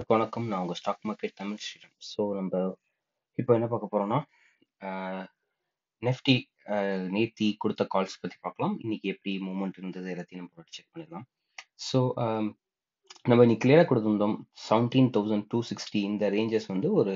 வணக்கம். நான் உங்க stock market Tamil Sriram. So நம்ப இப்போ என்ன பார்க்க போறோம்னா, ஆ நெஃப்டி அ நேத்தி குடுத்த கால்ஸ் பத்தி பார்க்கலாம். இன்னைக்கு எப்படி மூவ்மெண்ட் இருந்தது எல்லாத்தையும் நம்ம செக் பண்ணிடலாம். ஸோ அம் நம்ம இன்னைக்கு கிளியரா குடுத்திருந்தோம். 17,260 இந்த ரேஞ்சஸ் வந்து ஒரு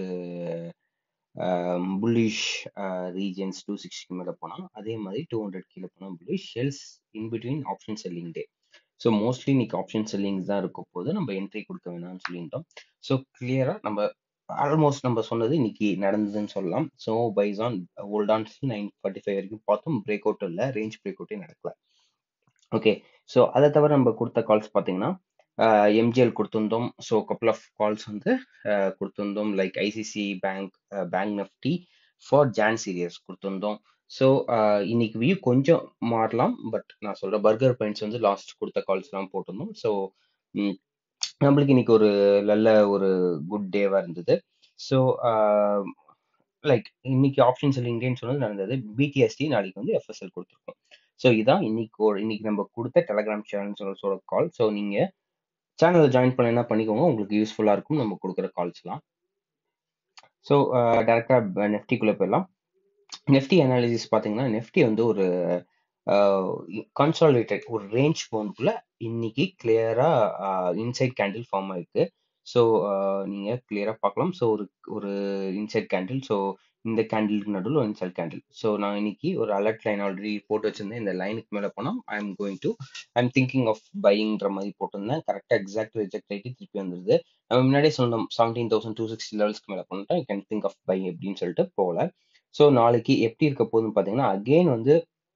அ புல்லிஷ் அ ரீஜியன்ஸ் 260க்கு மேல போனா, அதே மாதிரி 200 கீழ போனா bullish. Sells in between option selling day. So mostly இன்னைக்கு ஆப்ஷன் செல்லிங்ஸ் தான் இருக்க போது. நம்ம என்ட்ரி குடுக்க வேணாம்னு சொல்லியிருந்தோம். ஸோ கிளியரா நம்ம ஆல்மோஸ்ட் நம்ம சொன்னது இன்னைக்கு நடந்ததுன்னு சொல்லலாம். So buys on hold on 945 வரைக்கும் பார்த்தோம். பிரேக் அவுட் இல்ல. ரேஞ்ச் பிரேக் அவுட்டே நடக்கல. ஓகே. ஸோ அத தவிர நம்ம குடுத்த கால்ஸ் பார்த்தீங்கன்னா, அ எம்ஜிஎல் குடுத்திருந்தோம். ஸோ கப்புள் ஆஃப் கால்ஸ் வந்து அ குடுத்திருந்தோம். Like ICC bank, uh bank Nifty for June series குடுத்திருந்தோம். ஸோ அ இன்னைக்கு வியூ கொஞ்சம் மாறலாம். பட் நான் சொல்றேன் பர்கர் பாயிண்ட்ஸ் வந்து லாஸ்ட் குடுத்த கால்ஸ்லாம் போட்டிருந்தோம். ஸோ ம் நம்மளுக்கு இன்னைக்கு ஒரு நல்ல ஒரு குட் டேவா இருந்தது. ஸோ அ லைக் இன்னைக்கு ஆப்ஷன் செல்லிங் டேன்னு சொன்னது நடந்தது. பிடிஎஸ்டி நாளைக்கு வந்து எஃப்எஸ்எல் குடுத்துருக்கோம். ஸோ இதான் இன்னைக்கு இன்னைக்கு நம்ம குடுத்த டெலகிராம் சேனல்ஸோட கால். ஸோ நீங்க சேனல்ல ஜாயின் பண்ணலைன்னா பண்ணிக்கோங்க. உங்களுக்கு யூஸ்ஃபுல்லா இருக்கும் நம்ம குடுக்குற கால்ஸ்லாம். ஸோ அ டைரக்ட்டா நிஃப்டிக்குள்ள போயிடலாம். நிஃப்டி அனாலிசிஸ் பார்த்தீங்கன்னா, நிஃப்டி வந்து ஒரு அ கன்சாலிடேட்டட் ஒரு ரேஞ்ச் பவுண்ட்குள்ள இன்னைக்கு கிளியரா அ இன்சைட் கேண்டில் ஃபார்ம் ஆயிருக்கு. ஸோ அ நீங்க கிளியரா பார்க்கலாம். ஸோ ஒரு ஒரு இன்சைட் கேண்டில். ஸோ இந்த கேண்டிலுக்கு நடுவுல ஒரு இன்சைட் கேண்டில். ஸோ நான் இன்னைக்கு ஒரு அலர்ட் லைன் ஆல்ரெடி போட்டு வச்சிருந்தேன். இந்த லைனுக்கு மேல போனா I am going to I am thinking of பையிங்ன்ற மாரி போட்டிருந்தேன். கரெக்ட்டா எக்ஸாக்ட் ரிஜெக்ட் ஆயிட்டு திருப்பி வந்துருது. நம்ம முன்னாடியே சொன்னோம் 17,260 லெவல்ஸ்க்கு மேல போனா you can think of buy அப்படின்னு சொல்லிட்டு போகல. ஸோ நாளைக்கு எப்படி இருக்க போகுதுன்னு பார்த்தீங்கன்னா, அகைன் வந்து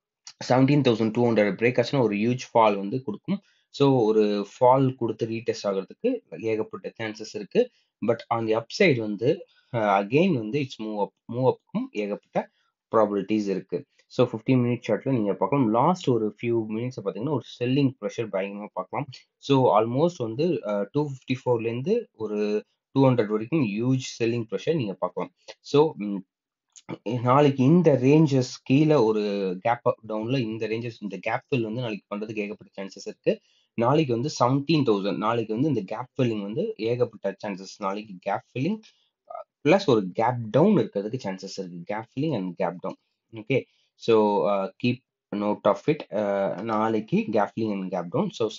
17,200 பிரேக் ஆச்சுன்னா ஒரு ஹியூஜ் ஃபால் வந்து குடுக்கும். ஸோ ஒரு ஃபால் குடுத்து ரீடெஸ்ட் ஆகுறதுக்கு ஏகப்பட்ட சான்சஸ் இருக்கு. But on the up side வந்து அ அகைன் வந்து இட்ஸ் மூவ் அப் மூவ் அப்க்கும் ஏகப்பட்ட ப்ராபபிலிட்டீஸ் இருக்கு. ஸோ 15 மினிட் சார்ட்ல நீங்க பார்க்கலாம். லாஸ்ட் ஒரு ஃபியூ மினிட்ஸ்ல பார்த்தீங்கன்னா, ஒரு செல்லிங் பிரஷர் பயங்கரமா பார்க்கலாம். ஸோ ஆல்மோஸ்ட் வந்து அ 254லேருந்து ஒரு 200 வரைக்கும் ஹியூஜ் செல்லிங் பிரஷர் நீங்க பார்க்கலாம். ஸோ ம் நாளைக்கு இந்த ரேஞ்சஸ் கீழ ஒரு கேப் அப் டவுன்ல இந்த ரேஞ்சஸ் இந்த கேப் ஃபில் வந்து நாளைக்கு பண்றதுக்கு ஏகப்பட்ட சான்சஸ் இருக்கு. நாளைக்கு வந்து 17,000 நாளைக்கு வந்து இந்த கேப் ஃபில்லிங் வந்து ஏகப்பட்ட சான்சஸ். நாளைக்கு கேப் ஃபில்லிங் பிளஸ் ஒரு கேப் டவுன் இருக்கிறதுக்கு சான்சஸ் இருக்கு. Gap filling and gap down. Okay. So uh keep note of it. Uh நாளைக்கு gap filling and gap down. So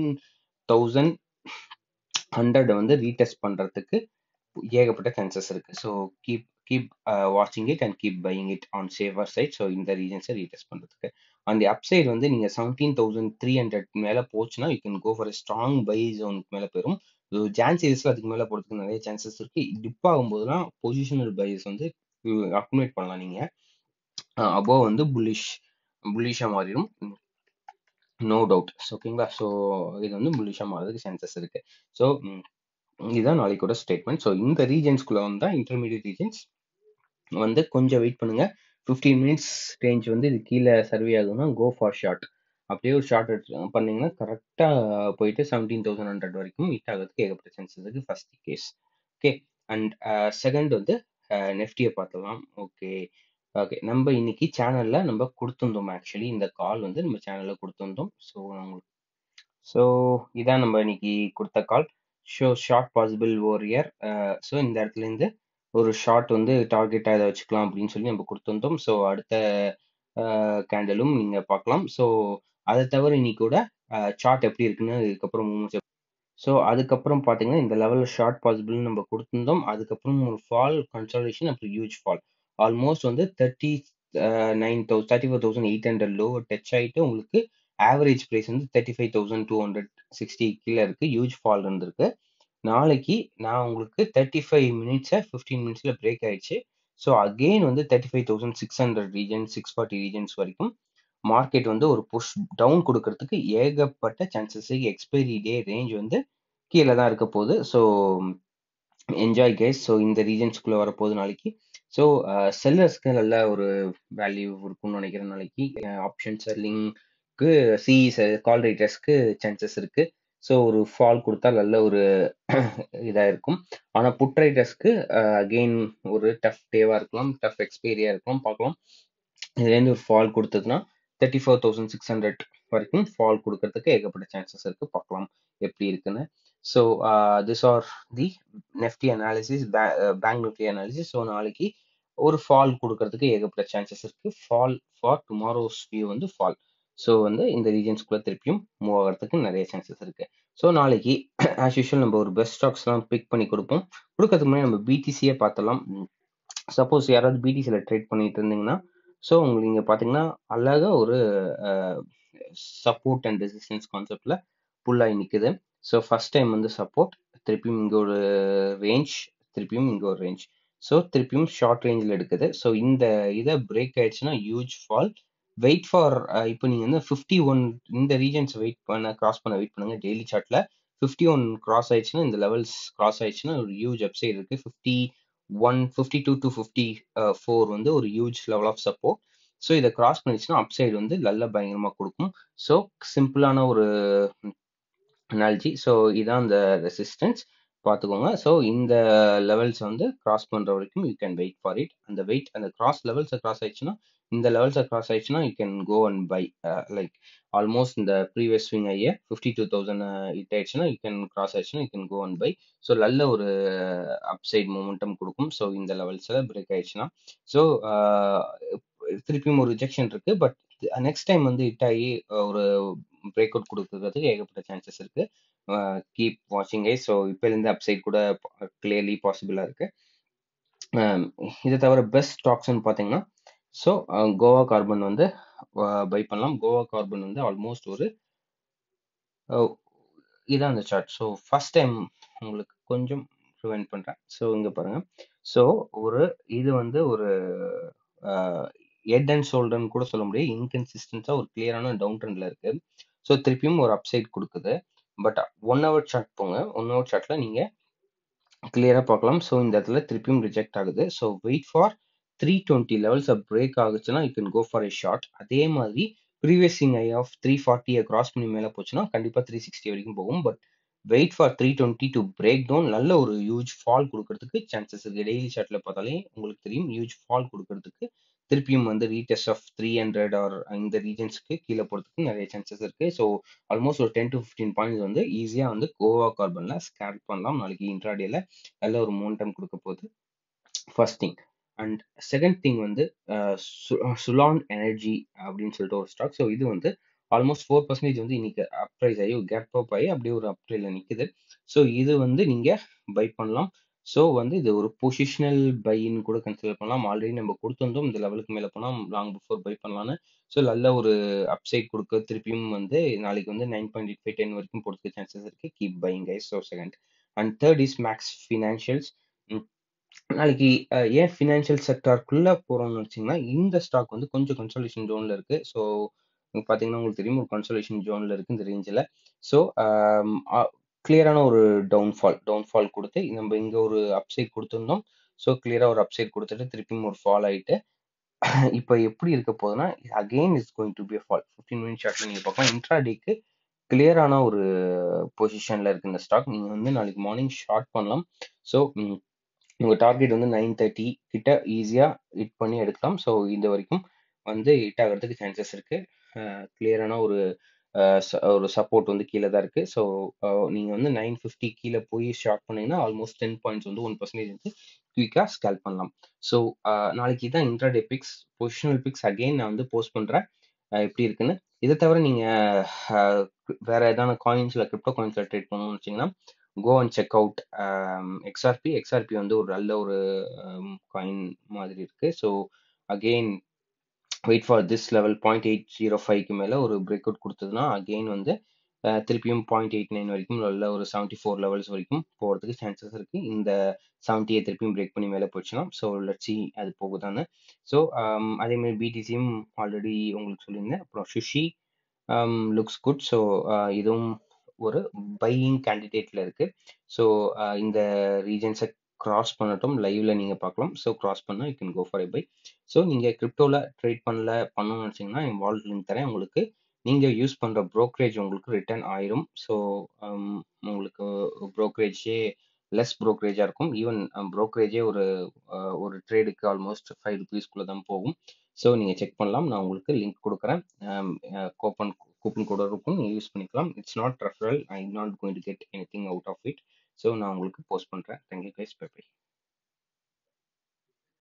17,100 வந்து ரீடெஸ்ட் பண்றதுக்கு ஏகப்பட்ட சான்சஸ் இருக்கு. ஸோ கீப் கீப் அ வாட்சிங் it and keep buying it on safer side. So இந்த ரீஜன்ஸ retest பண்றதுக்கு. On the up side வந்து நீங்க 17,300 மேல போச்சுன்னா, you can go for a strong buy ஜோனுக்கு மேல போயிரும். ஜான் சீரிஸ்ல அதுக்கு மேல போறதுக்கு நெறைய சான்சஸ் இருக்கு. டிப் ஆகும்போதெல்லாம் பொசிஷனல் பைஸ் வந்து அக்குமுலேட் பண்ணலாம் நீங்க. அ அபோவ் வந்து புல்லிஷ் புல்லிஷா மாறிடும். No doubt. ஓகேங்களா? ஸோ இது வந்து புல்லிஷா மாறதுக்கு சான்சஸ் இருக்கு. ஸோ ம் இதுதான் நாளைக்கோட ஸ்டேட்மெண்ட். ஸோ இந்த ரீஜியன்ஸ்குள்ள வந்தா இன்டர்மீடியேட் ரீஜியன்ஸ் வந்து கொஞ்சம் வெயிட் பண்ணுங்க. 15 மினிட்ஸ் ரேஞ்ச் வந்து இது கீழ சர்வே ஆகுதுன்னா கோ ஃபார் ஷார்ட். அப்படியே ஒரு ஷார்ட் எடுத்து பண்ணீங்கன்னா, கரெக்ட்டா போயிட்டு 17,100 வரைக்கும் ஹிட் ஆகுறதுக்கு ஏகப்பட்ட சான்சஸ் இருக்கு. First case. Okay. And uh second வந்து அ நிஃப்டிய பார்த்துடலாம். ஓகே. ஓகே. நம்ப இன்னைக்கு சேனல்ல நம்ப குடுத்திருந்தோம் ஆக்சுவலி இந்த கால் வந்து நம்ம சேனல்ல குடுத்திருந்தோம். ஸோ நான் உங்களுக்கு ஸோ இதான் நம்ம இன்னைக்கு குடுத்த கால். ஷோ ஷார்ட் பாசிபிள் ஓரியர். அ ஸோ இந்த இடத்துலேருந்து ஒரு ஷார்ட் வந்து டார்கெட்டா இத வச்சுக்கலாம் அப்படின்னு சொல்லி நம்ம குடுத்திருந்தோம். ஸோ அடுத்த அ கேண்டிலும் நீங்க பார்க்கலாம். ஸோ அத தவிர இன்னைக்கு கூட அ சார்ட் எப்படி இருக்குன்னு இதுக்கப்புறம் மூவ்மெண்ட்ஸ் ஸோ அதுக்கப்புறம் பார்த்தீங்கன்னா, இந்த லெவல்ல ஷார்ட் பாசிபிள்னு நம்ம குடுத்திருந்தோம். அதுக்கப்புறம் ஒரு ஃபால் கன்சாலிடேஷன் அப்புறம் ஹியூஜ் ஃபால். ஆல்மோஸ்ட் வந்து 30 அ 9,000 34,800 லோவ டச் ஆயிட்டு உங்களுக்கு ஆவரேஜ் பிரைஸ் வந்து 35,260 கீழ இருக்கு. ஹியூஜ் ஃபால் இருந்திருக்கு. நாளைக்கு நான் உங்களுக்கு 35 மினிட்ஸ 15 மினிட்ஸ்ல பிரேக் ஆயிடுச்சு. ஸோ அகைன் வந்து 35,600 ரீஜியன் 640 ரீஜியன்ஸ் வரைக்கும் மார்க்கெட் வந்து ஒரு புஷ் டவுன் குடுக்கறதுக்கு ஏகப்பட்ட சான்சஸ் இருக்கு. எக்ஸ்பைரி டே ரேஞ்ச் வந்து கீழ தான் இருக்க போகுது. So enjoy guys. ஸோ இந்த ரீஜியன்ஸ்குள்ள வரப்போகுது நாளைக்கு. ஸோ அ செல்லர்ஸ்க்கு நல்ல ஒரு வேல்யூ இருக்கும்னு நினைக்கிறேன் நாளைக்கு. அ ஆப்ஷன் செல்லிங்க்கு சிஇஸ் கால் ரைட்டர்ஸ்க்கு சான்சஸ் இருக்கு. ஸோ ஒரு ஃபால் குடுத்தா நல்ல ஒரு இதா இருக்கும். ஆனா புட் ரைட்டர்ஸ்க்கு அ அகைன் ஒரு டஃப் டேவா இருக்கலாம். டஃப் எக்ஸ்பைரியா இருக்கலாம். பார்க்கலாம். இதுலேருந்து ஒரு ஃபால் குடுத்ததுன்னா 34,600 வரைக்கும் ஃபால் குடுக்கறதுக்கு ஏகப்பட்ட சான்சஸ் இருக்கு. பார்க்கலாம் எப்படி இருக்குன்னு. So this are the Nifty analysis bank Nifty analysis so நாளைக்கு ஒரு ஃபால் கொடுக்கறதுக்கு ஏகப்பட்ட சான்சஸ் இருக்கு ஃபால் ஃபார் டுமாரோஸ் வியூ வந்து ஃபால் ஸோ வந்து இந்த ரீஜன்ஸ்குள்ள திருப்பியும் மூவ் ஆகிறதுக்கு நிறைய சான்சஸ் இருக்கு ஸோ நாளைக்கு ஆஸ் யூஷுவல் நம்ம ஒரு பெஸ்ட் ஸ்டாக்ஸ்லாம் பிக் பண்ணி கொடுப்போம் கொடுக்கறதுக்கு முன்னாடி நம்ம பிடிசியே பார்த்தலாம் சப்போஸ் யாராவது பிடிசியில் ட்ரேட் பண்ணிட்டு இருந்தீங்கன்னா ஸோ உங்களுக்கு இங்கே பார்த்தீங்கன்னா அழகாக ஒரு சப்போர்ட் அண்ட் ரெசிஸ்டன்ஸ் கான்செப்டில் புல்லாகி நிற்குது ஸோ ஃபர்ஸ்ட் டைம் வந்து சப்போர்ட் திருப்பியும் இங்கே ஒரு ரேஞ்ச் திருப்பியும் இங்கே ஒரு ரேஞ்ச் ஸோ திருப்பியும் ஷார்ட் ரேஞ்சில் எடுக்குது ஸோ இந்த இதை பிரேக் ஆயிடுச்சுன்னா ஹியூஜ் ஃபால் வெயிட் ஃபார் இப்போ நீங்கள் வந்து ஃபிஃப்டி ஒன் இந்த ரீஜன்ஸ் வெயிட் பண்ண கிராஸ் பண்ண வெயிட் பண்ணுங்க டெய்லி சார்ட்டில் ஃபிஃப்டி ஒன் கிராஸ் ஆயிடுச்சுன்னா இந்த லெவல்ஸ் கிராஸ் ஆயிடுச்சுன்னா ஒரு ஹியூஜ் அப்சைட் இருக்கு fifty one fifty two to fifty four வந்து ஒரு huge level of support so இதை கிராஸ் பண்ணிச்சுன்னா அப்சைடு வந்து நல்ல பயங்கரமாக கொடுக்கும் ஸோ சிம்பிளான ஒரு அனாலஜி ஸோ இதான் இந்த ரெசிஸ்டன்ஸ் பார்த்துக்கோங்க ஸோ இந்த லெவல்ஸ் வந்து கிராஸ் பண்ணுற வரைக்கும் you can wait for it அந்த வெயிட் அந்த கிராஸ் லெவல்ஸை கிராஸ் ஆயிடுச்சுன்னா இந்த லெவல்ஸை கிராஸ் ஆயிடுச்சுன்னா you can go and buy like almost இந்த ப்ரீவியஸ் ஸ்விங் ஐயே ஃபிஃப்டி டூ தௌசண்ட் ஹிட் ஆயிடுச்சுன்னா யூ கேன் கிராஸ் ஆயிடுச்சுன்னா you can go and buy so நல்ல ஒரு அப்சைட் மூமெண்டம் கொடுக்கும் ஸோ இந்த லெவல்ஸில் பிரேக் ஆயிடுச்சுன்னா ஸோ திருப்பியும் ஒரு ரிஜெக்ஷன் இருக்கு பட் நெக்ஸ்ட் டைம் வந்து ஹிட் ஆகி ஒரு பிரேக் அவுட் கொடுக்கறதுக்கு ஏகப்பட்ட சான்சஸ் இருக்கு கீப் வாட்சிங் ஐ ஸோ இப்போலேருந்து அப்சைட் கூட கிளியர்லி பாசிபிளாக இருக்கு இதை தவிர பெஸ்ட் ஸ்டாக்ஸ்னு பார்த்தீங்கன்னா ஸோ கோவா கார்பன் வந்து பை பண்ணலாம் கோவா கார்பன் வந்து ஆல்மோஸ்ட் ஒரு இதான் அந்த சார்ட் ஸோ ஃபர்ஸ்ட் டைம் உங்களுக்கு கொஞ்சம் ப்ரிவென்ட் பண்ணுறேன் ஸோ இங்கே பாருங்கள் ஸோ ஒரு இது வந்து ஒரு ஹெட் அண்ட் ஷோல்டர்னு கூட சொல்ல முடியாது இன்கன்சிஸ்டன்ஸாக ஒரு கிளியரான டவுன் ட்ரெண்டில் இருக்கு ஸோ திருப்பியும் ஒரு அப்சைட் கொடுக்குது பட் ஒன் ஹவர் சார்ட் போங்க ஒன் ஹவர் சார்ட்டில் நீங்கள் கிளியராக பார்க்கலாம் ஸோ இந்த இடத்துல திருப்பியும் ரிஜெக்ட் ஆகுது so wait for three twenty levels break ஆகுச்சுன்னா you can go for a short அதே மாதிரி ப்ரீவியஸிங் ஐ ஆஃப் த்ரீ ஃபார்ட்டியை கிராஸ் பண்ணி மேலே போச்சுன்னா கண்டிப்பாக த்ரீ சிக்ஸ்டி வரைக்கும் போகும் but wait for three twenty to break down நல்ல ஒரு ஹியூஜ் ஃபால் கொடுக்கறதுக்கு சான்சஸ் இருக்கு டெய்லி சார்ட்ல பார்த்தாலே உங்களுக்கு தெரியும் ஹியூஜ் ஃபால் கொடுக்கறதுக்கு திருப்பியும் வந்து retest of three hundred or இந்த ரீஜன்ஸ்க்கு கீழே போகிறதுக்கு நிறைய சான்சஸ் இருக்கு ஸோ ஆல்மோஸ்ட் ஒரு டென் டு ஃபிஃப்டீன் பாயிண்ட்ஸ் வந்து ஈஸியாக வந்து கோவா கார்பன்ல ஸ்கேல் பண்ணலாம் நாளைக்கு இன்ட்ராடேல நல்ல ஒரு மோமெண்டம் கொடுக்க போகுது first thing and second thing வந்து சுலான் எனர்ஜி அப்படின்னு சொல்லிட்டு ஒரு ஸ்டாக் ஸோ இது வந்து ஆல்மோஸ்ட் ஃபோர் பர்சன்டேஜ் வந்து இன்னைக்கு அப்ரைஸ் ஆகி கேப் அப் ஆகி அப்படியே ஒரு அப்ரைல நிற்குது ஸோ இது வந்து நீங்க பை பண்ணலாம் ஸோ வந்து இது ஒரு பொசிஷனல் பைன்னு கூட கன்சிடர் பண்ணலாம் ஆல்ரெடி நம்ம கொடுத்துருந்தோம் இந்த லெவலுக்கு மேலே போனால் லாங் பிஃபோர் பை பண்ணலான்னு ஸோ நல்ல ஒரு அப்சைட் கொடுக்க திருப்பியும் வந்து நாளைக்கு வந்து nine point eight five ten வரைக்கும் போகிறதுக்கு சான்சஸ் இருக்கு keep buying guys so second and third is Max Financials நாளைக்கு ஏன் ஃபினான்ஷியல் செக்டாருக்குள்ள போறோம்னு வச்சிங்கன்னா இந்த ஸ்டாக் வந்து கொஞ்சம் கன்சல்டேஷன் ஜோன்ல இருக்கு ஸோ பார்த்தீங்கன்னா உங்களுக்கு தெரியும் ஒரு கன்சல்டேஷன் ஜோன்ல இருக்கு இந்த ரேஞ்சில் ஸோ கிளியரான ஒரு டவுன்ஃபால் டவுன்ஃபால் கொடுத்து நம்ம இங்க ஒரு அப்சைட் கொடுத்துருந்தோம் ஸோ கிளியரா ஒரு அப்சைட் கொடுத்துட்டு திருப்பியும் ஒரு ஃபால் ஆயிட்டு இப்போ எப்படி இருக்க போகுதுன்னா again is going to be fall fifteen minute ஷார்ட்ல நீங்க பார்க்கலாம் இன்ட்ராடேக்கு கிளியரான ஒரு பொசிஷன்ல இருக்கு இந்த ஸ்டாக் நீங்க வந்து நாளைக்கு மார்னிங் ஷார்ட் பண்ணலாம் ஸோ உங்க டார்கெட் வந்து நைன் தேர்ட்டி கிட்ட ஈஸியா ஹிட் பண்ணி எடுக்கலாம் ஸோ இந்த வரைக்கும் வந்து ஹிட் ஆகிறதுக்கு சான்சஸ் இருக்கு கிளியரான ஒரு ஒரு சப்போர்ட் வந்து கீழே தான் இருக்கு ஸோ நீங்க வந்து நைன் ஃபிஃப்டி கீழே போய் ஷார்ட் பண்ணீங்கன்னா ஆல்மோஸ்ட் டென் பாயிண்ட்ஸ் வந்து ஒன் பர்சன்டேஜ் வந்து குயிக்கா ஸ்கேல் பண்ணலாம் ஸோ நாளைக்கு தான் intraday picks positional picks again நான் வந்து போஸ்ட் பண்றேன் எப்படி இருக்குன்னு இதை தவிர நீங்க வேற ஏதாவது காயின்ஸ்ல கிரிப்டோ காயின்ஸ்ல ட்ரேட் பண்ணணும்னு வச்சீங்கன்னா go and check out XRP XRP வந்து ஒரு நல்ல ஒரு காயின் மாதிரி இருக்கு so again wait for this level point eight zero ஃபைவ்க்கு மேலே ஒரு பிரேக் அவுட் கொடுத்ததுன்னா அகெயின் வந்து திருப்பியும் பாயிண்ட் எயிட் நைன் வரைக்கும் நல்ல ஒரு செவன்ட்டி ஃபோர் லெவல்ஸ் வரைக்கும் போகிறதுக்கு சான்சஸ் இருக்கு இந்த செவன்ட்டியை திருப்பியும் பிரேக் பண்ணி மேலே போச்சுன்னா ஸோ லட்சி அது போகுதான்னு ஸோ அதே மாதிரி பிடிசியும் ஆல்ரெடி உங்களுக்கு சொல்லியிருந்தேன் அப்புறம் சுஷி லுக்ஸ் குட் ஸோ இதுவும் ஒரு பையிங் கேண்டிடேட்ல இருக்கு ஸோ இந்த ரீஜன்ஸை கிராஸ் பண்ணட்டும் லைவ்ல நீங்க பார்க்கலாம் ஸோ கிராஸ் பண்ணா you can go for a buy so நீங்க கிரிப்டோல ட்ரேட் பண்ணல பண்ணணும்னு நினைச்சீங்கன்னா என் வால்ட் லிங்க் தரேன் உங்களுக்கு நீங்க யூஸ் பண்ற ப்ரோக்கரேஜ் உங்களுக்கு ரிட்டர்ன் ஆயிரும் ஸோ உங்களுக்கு ப்ரோக்கரேஜே லெஸ் ப்ரோக்கரேஜா இருக்கும் ஈவன் ப்ரோக்கரேஜே ஒரு ஒரு ட்ரேடுக்கு ஆல்மோஸ்ட் ஃபைவ் ருபீஸ்க்குள்ள தான் போகும் ஸோ நீங்க செக் பண்ணலாம் நான் உங்களுக்கு லிங்க் கொடுக்குறேன் கோப்பன் கூப்பன் கோடும் இருக்கும் நீங்கள் யூஸ் பண்ணிக்கலாம் it's not referral I not going to get anything out of it so நான் உங்களுக்கு போஸ்ட் பண்ணுறேன் தேங்க்யூ கைஸ் பை பை